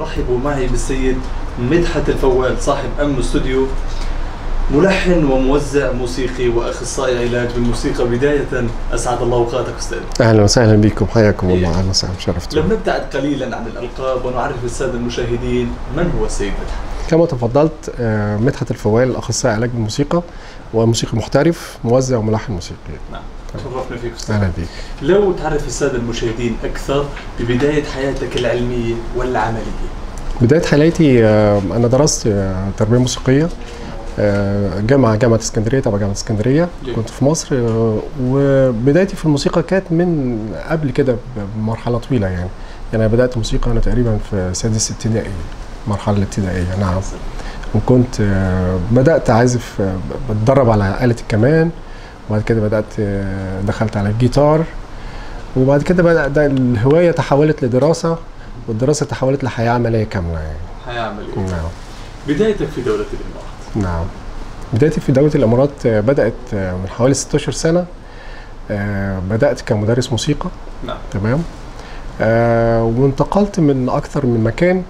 رحبوا معي بالسيد مدحت الفوال صاحب أم استوديو ملحن وموزع موسيقي واخصائي علاج بالموسيقى بدايه اسعد الله اوقاتك استاذ اهلا وسهلا بكم حياكم الله اهلا وسهلا شرفتم لو نبتعد قليلا عن الالقاب ونعرف الساده المشاهدين من هو السيد مدحت كما تفضلت آه، مدحت الفوال اخصائي علاج بالموسيقى وموسيقي محترف موزع وملحن موسيقي نعم تشرفنا فيك استاذ اهلا بك لو تعرف الساده المشاهدين اكثر ببدايه حياتك العلميه والعمليه بدايه حياتي آه، انا درست آه، تربيه موسيقيه آه، جامعه جامعه اسكندريه تبع جامعه اسكندريه جميل. كنت في مصر آه، وبدايتي في الموسيقى كانت من قبل كده بمرحله طويله يعني يعني انا بدات موسيقى انا تقريبا في سادس ابتدائي المرحله الابتدائيه نعم وكنت آه، بدات اعزف آه، بتدرب على آلة الكمان وبعد كده بدات آه، دخلت على الجيتار وبعد كده بدا ده الهوايه تحولت لدراسه والدراسه تحولت لحياه عمليه كامله يعني حيعمل ايه؟ نعم بدايتك في دوله الامارات نعم بدايتي في دولة الإمارات آه، بدأت آه، من حوالي 16 سنة آه، بدأت كمدرس موسيقى نعم تمام آه، وانتقلت من أكثر من مكان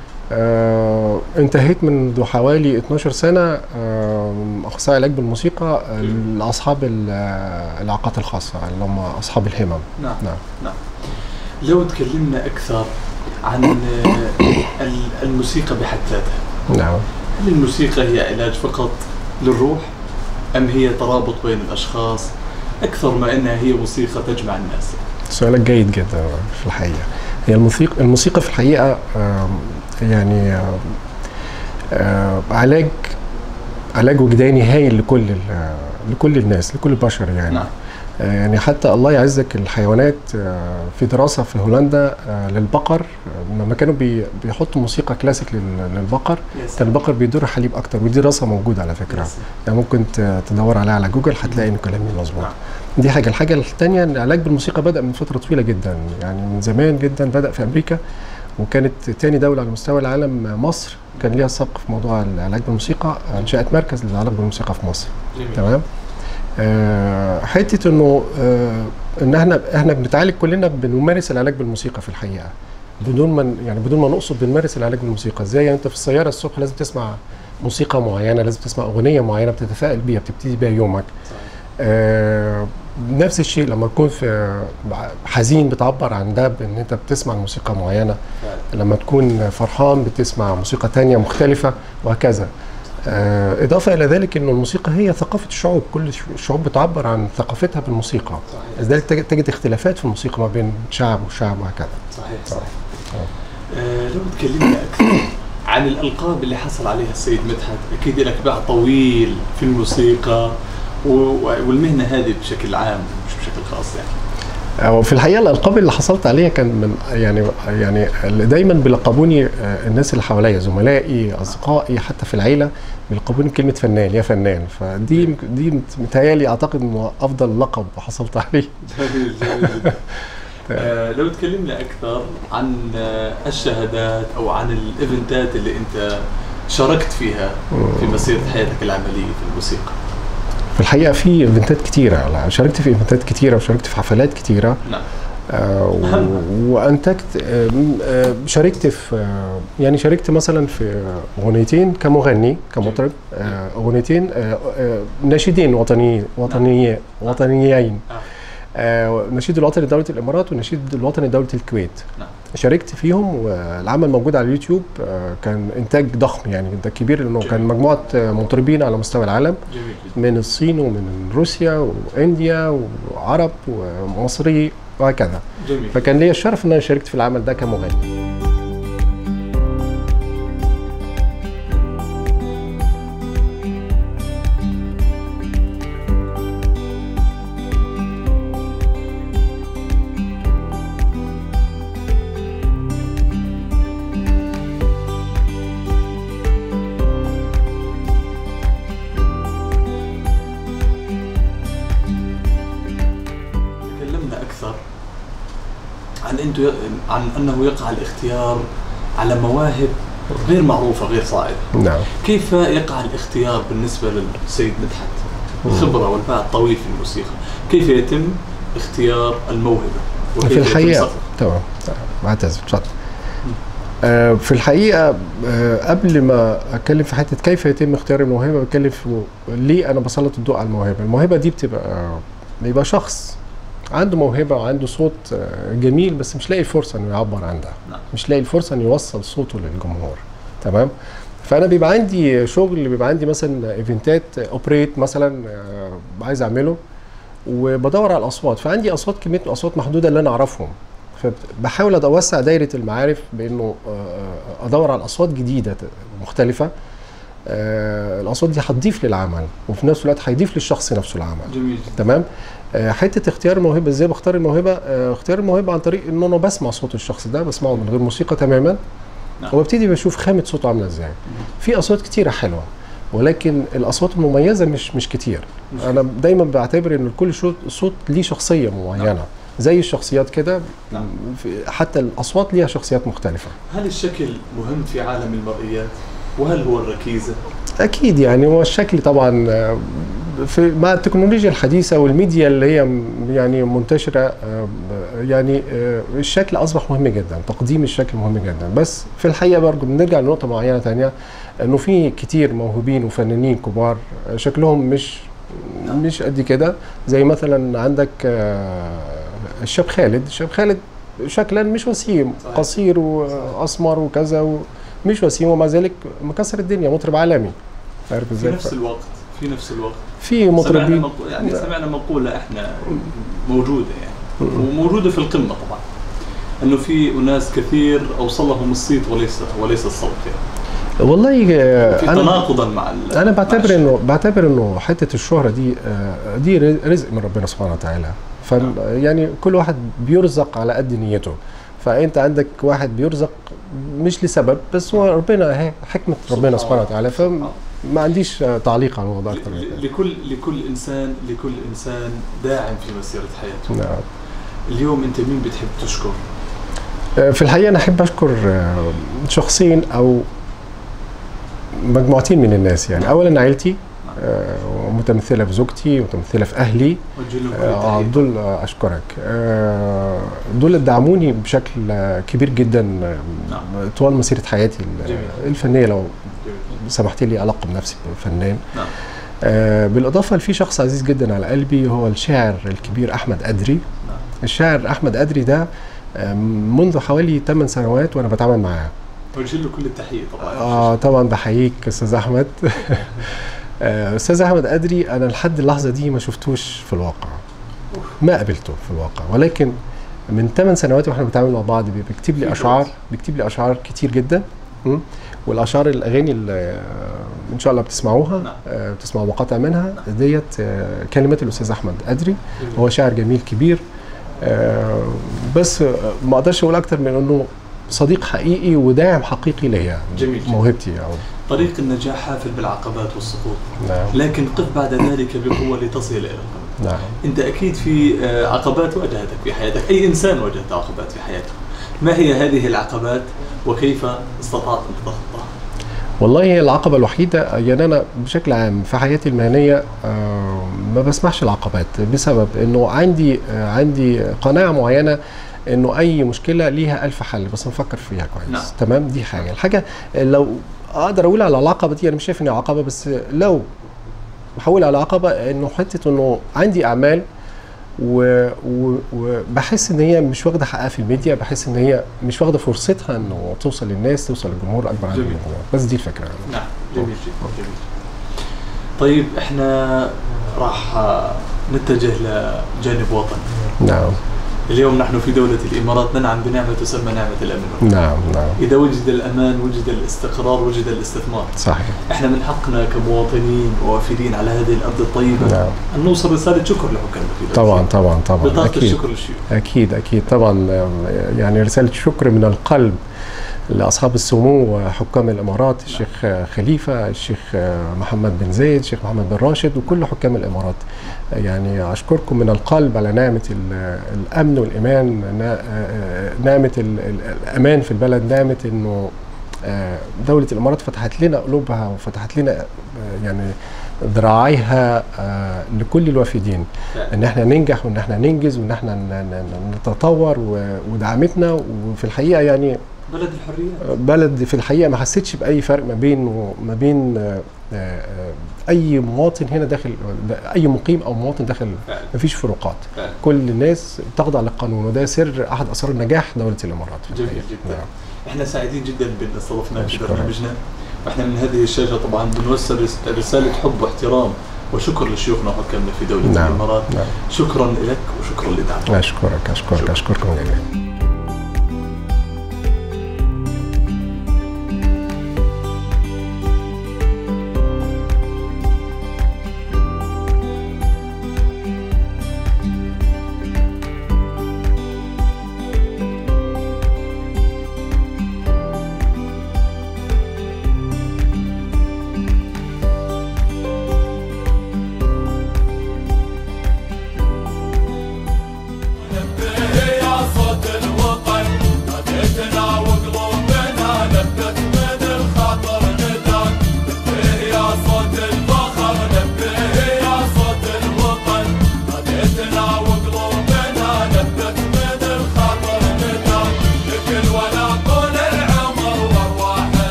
آه، انتهيت منذ حوالي 12 سنة آه، أخصائي علاج بالموسيقى آه، لأصحاب ال- آه، الإعاقات الخاصة اللي هم أصحاب الهمم نعم نعم لو تكلمنا اكثر عن آه، ال- الموسيقى بحد ذاتها نعم هل الموسيقى هي علاج فقط للروح ام هي ترابط بين الاشخاص اكثر ما انها هي موسيقى تجمع الناس سؤالك جيد جدا في الحقيقة هي الموسيقى الموسيقى في الحقيقة آم، يعني آم، آم، علاج علاج وجداني هايل لكل ال- لكل الناس لكل البشر يعني نعم آه، يعني حتى الله يعزك الحيوانات آه، في دراسة في هولندا آه، للبقر آه، لما كانوا بي- بيحطوا موسيقى كلاسيك لل- للبقر يا كان سلام. البقر بيدور حليب أكتر ودي دراسة موجودة على يا فكرة سلام. يعني ممكن ت- تدور عليها على جوجل هتلاقي إن كلامي مظبوط نعم. دي حاجه الحاجه الثانيه ان العلاج بالموسيقى بدا من فتره طويله جدا يعني من زمان جدا بدا في امريكا وكانت تاني دوله على مستوى العالم مصر كان ليها سبق في موضوع العلاج بالموسيقى انشات مركز للعلاج بالموسيقى في مصر جميل. تمام آه حته انه آه ان احنا احنا بنتعالج كلنا بنمارس العلاج بالموسيقى في الحقيقه بدون ما يعني بدون ما نقصد بنمارس العلاج بالموسيقى ازاي يعني انت في السياره الصبح لازم تسمع موسيقى معينه لازم تسمع اغنيه معينه بتتفائل بيها بتبتدي بيها يومك صحيح. آه، نفس الشيء لما تكون في حزين بتعبر عن ده بان انت بتسمع موسيقى معينه فعلا. لما تكون فرحان بتسمع موسيقى تانية مختلفة وهكذا آه، إضافة إلى ذلك أن الموسيقى هي ثقافة الشعوب كل الشعوب بتعبر عن ثقافتها بالموسيقى صحيح لذلك تجد تجد اختلافات في الموسيقى ما بين شعب وشعب وهكذا صحيح صحيح آه لو تكلمنا اكثر عن الالقاب اللي حصل عليها السيد مدحت اكيد لك باع طويل في الموسيقى و- والمهنه هذه بشكل عام مش بشكل خاص يعني آه، وفي الحقيقة الألقاب اللي حصلت عليها كان من يعني يعني اللي دايما بيلقبوني آه، الناس اللي حواليا زملائي أصدقائي حتى في العيلة بيلقبوني بكلمة فنان يا فنان فدي دي متهيألي أعتقد إنه أفضل لقب حصلت عليه جميل جميل جدا. آه لو تكلمنا اكثر عن آه الشهادات او عن الايفنتات اللي انت شاركت فيها في مسيره حياتك العمليه في الموسيقى في الحقيقة في ايفنتات كتيرة لا، شاركت في ايفنتات كتيرة وشاركت في حفلات كتيرة نعم آه، و- وانتجت آه، م- آه، شاركت في آه، يعني شاركت مثلا في اغنيتين كمغني كمطرب آه، اغنيتين آه، آه، ناشدين وطنيين وطنيين وطنيين آه. آه، نشيد الوطني لدولة الامارات والنشيد الوطني لدولة الكويت نعم. شاركت فيهم والعمل موجود على اليوتيوب آه، كان انتاج ضخم يعني ده كبير لانه كان جميل. مجموعه آه، مطربين على مستوى العالم جميل جدا من الصين ومن روسيا وانديا وعرب ومصري وهكذا جميل فكان لي الشرف ان انا شاركت في العمل ده كمغني تكلمنا اكثر عن انتو عن انه يقع الاختيار على مواهب غير معروفه غير صاعده نعم كيف يقع الاختيار بالنسبه للسيد مدحت الخبره والباع الطويل في الموسيقى كيف يتم اختيار الموهبه وكيف في يتم الحقيقه صرفها؟ تمام تمام بعتذر اتفضل آه، في الحقيقه آه، قبل ما اتكلم في حته كيف يتم اختيار الموهبه بتكلم في ليه انا بسلط الضوء على الموهبه الموهبه دي بتبقى بيبقى شخص عنده موهبه وعنده صوت آه، جميل بس مش لاقي الفرصه انه يعبر عن ده نعم. مش لاقي الفرصه انه يوصل صوته للجمهور تمام فانا بيبقى عندي شغل بيبقى عندي مثلا ايفنتات اوبريت مثلا آه، عايز اعمله وبدور على الاصوات فعندي اصوات كميه اصوات محدوده اللي انا اعرفهم فبحاول اوسع دايره المعارف بانه آه، ادور على اصوات جديده مختلفه آه، الاصوات دي هتضيف للعمل وفي نفس الوقت هيضيف للشخص نفسه العمل جميل جدا تمام آه، حته اختيار الموهبه ازاي بختار الموهبه آه، اختيار الموهبه عن طريق ان انا بسمع صوت الشخص ده بسمعه من غير موسيقى تماما نعم. وببتدي بشوف خامه صوته عامله ازاي في اصوات كتيره حلوه ولكن الاصوات المميزه مش مش كتير مش انا دايما بعتبر ان كل شو- صوت ليه شخصيه معينه نعم. زي الشخصيات كده نعم. في- حتى الاصوات ليها شخصيات مختلفه هل الشكل مهم في عالم المرئيات وهل هو الركيزه؟ اكيد يعني هو الشكل طبعا آه، في مع التكنولوجيا الحديثه والميديا اللي هي م- يعني منتشره آه، يعني آه، الشكل اصبح مهم جدا تقديم الشكل مهم جدا بس في الحقيقه برضه بنرجع لنقطه معينه تانية انه في كتير موهوبين وفنانين كبار آه، شكلهم مش نعم. مش قد كده زي مثلا عندك آه، الشاب خالد الشاب خالد شكلا مش وسيم صحيح. قصير واسمر وكذا ومش وسيم ومع ذلك مكسر الدنيا مطرب عالمي عارف في ازاي نفس الوقت في نفس الوقت في سمعنا مطربين مقو... يعني لا. سمعنا مقوله احنا موجوده يعني وموجوده في القمه طبعا انه في اناس كثير اوصل لهم الصيت وليس وليس الصوت يعني والله آه، في انا تناقضا مع ال... انا مع بعتبر الشيء. انه بعتبر انه حته الشهره دي آه، دي رزق من ربنا سبحانه وتعالى ف يعني كل واحد بيرزق على قد نيته فانت عندك واحد بيرزق مش لسبب بس هو ربنا هي حكمه ربنا سبحان سبحانه وتعالى فما عنديش آه، تعليق على الموضوع اكتر من ل- كده لكل لكل انسان لكل انسان داعم في مسيره حياته نعم اليوم انت مين بتحب تشكر آه، في الحقيقه انا احب اشكر آه، شخصين او مجموعتين من الناس يعني اولا عيلتي آه، متمثله في زوجتي متمثله في اهلي وجه لهم كل آه، التحية. دول آه، اشكرك آه، دول اللي دعموني بشكل آه، كبير جدا آه، نعم. طوال مسيره حياتي ال- جميل. الفنيه لو جميل. سمحت لي القب نفسي فنان نعم آه، بالاضافه لفي شخص عزيز جدا على قلبي هو الشاعر الكبير احمد ادري نعم الشاعر احمد ادري ده آه، منذ حوالي 8 سنوات وانا بتعامل معاه وجه له كل التحيه طبعا اه طبعا بحييك استاذ احمد آه، استاذ احمد ادري انا لحد اللحظه دي ما شفتوش في الواقع ما قابلته في الواقع ولكن من 8 سنوات واحنا بنتعامل مع بعض بي- بيكتب في لي جوز. اشعار بيكتب لي اشعار كتير جدا م? والاشعار الاغاني اللي آه، ان شاء الله بتسمعوها نعم. آه، بتسمعوا مقاطع منها ديت آه، كلمات الاستاذ احمد ادري جميل. هو شاعر جميل كبير آه، بس آه، ما اقدرش اقول اكتر من انه صديق حقيقي وداعم حقيقي ليا جميل جدا. موهبتي او طريق النجاح حافل بالعقبات والسقوط نعم لكن قف بعد ذلك بقوه لتصل الى القمه نعم انت اكيد في آه، عقبات واجهتك في حياتك اي انسان واجهت عقبات في حياته ما هي هذه العقبات وكيف استطعت ان تتخطاها والله هي العقبة الوحيدة يعني أنا بشكل عام في حياتي المهنية آه، ما بسمحش العقبات بسبب إنه عندي آه، عندي قناعة معينة إنه أي مشكلة ليها ألف حل بس نفكر فيها كويس نعم. تمام دي حاجة الحاجة لو أقدر أقول على العقبة دي أنا مش شايف إنها عقبة بس لو بحول على عقبة إنه حتة إنه عندي أعمال و- و- وبحس ان هي مش واخده حقها في الميديا بحس ان هي مش واخده فرصتها انه توصل للناس توصل للجمهور اكبر عدد من جميل. الجمهور بس دي الفكره نعم جميل جدا جميل طيب احنا راح آه، نتجه لجانب وطني نعم اليوم نحن في دولة الإمارات ننعم بنعمة تسمى نعمة الأمن والأمان. نعم نعم إذا وجد الأمان وجد الاستقرار وجد الاستثمار صحيح احنا من حقنا كمواطنين ووافدين على هذه الأرض الطيبة نعم أن نوصل رسالة شكر لحكامنا في طبعا طبعا طبعا بطاقة اكيد الشكر للشيوخ اكيد اكيد طبعا آه، يعني رساله شكر من القلب لاصحاب السمو وحكام الامارات الشيخ آه، خليفه الشيخ آه، محمد بن زايد الشيخ محمد بن راشد وكل حكام الامارات آه، يعني اشكركم من القلب على نعمه ال- الامن والايمان نا- آه، نعمه ال- ال- الامان في البلد نعمه انه آه، دولة الإمارات فتحت لنا قلوبها وفتحت لنا آه، يعني ذراعيها آه، لكل الوافدين ان احنا ننجح وان احنا ننجز وان احنا ن- ن- ن- نتطور و- ودعمتنا وفي الحقيقه يعني بلد الحريات بلد في الحقيقه ما حسيتش باي فرق ما بين وما بين آه، آه، اي مواطن هنا داخل اي مقيم او مواطن داخل فعلا ما فيش فروقات فعلا كل الناس تخضع للقانون وده سر احد اسرار نجاح دوله الامارات في جميل الحقيقة. جدا. نعم. احنا سعيدين جدا بان استضفناك في أشكرك. برنامجنا واحنا من هذه الشاشه طبعا بنوصل رس- رساله حب واحترام وشكر لشيوخنا وحكامنا في دوله نعم الامارات نعم شكرا لك وشكرا لدعمك اشكرك اشكرك اشكركم جميعا